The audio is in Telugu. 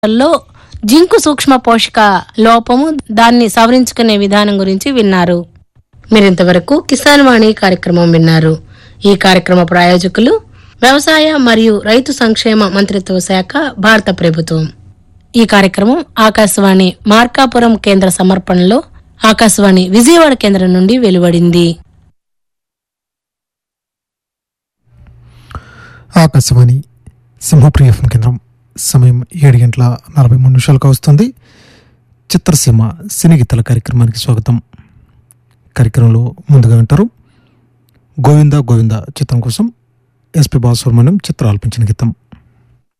లో జింకు సూక్ష్మ పోషక లోపము దాన్ని సవరించుకునే విధానం గురించి విన్నారు మీరింతవరకు కిసాన్ వాణి కార్యక్రమం విన్నారు ఈ కార్యక్రమ ప్రాయోజకులు వ్యవసాయ మరియు రైతు సంక్షేమ మంత్రిత్వ శాఖ భారత ప్రభుత్వం ఈ కార్యక్రమం ఆకాశవాణి మార్కాపురం కేంద్ర సమర్పణలో ఆకాశవాణి విజయవాడ కేంద్రం నుండి వెలువడింది ఆకాశవాణి సింహప్రియ ఎఫ్ఎం కేంద్రం సమయం ఏడు గంటల నలభై మూడు నిమిషాలకు వస్తుంది చిత్రసీమ సినీ గీతాల కార్యక్రమానికి స్వాగతం కార్యక్రమంలో ముందుగా వింటారు గోవింద గోవింద చిత్రం కోసం ఎస్పి బాలసుబ్రహ్మణ్యం చిత్ర ఆల్పించిన గీతం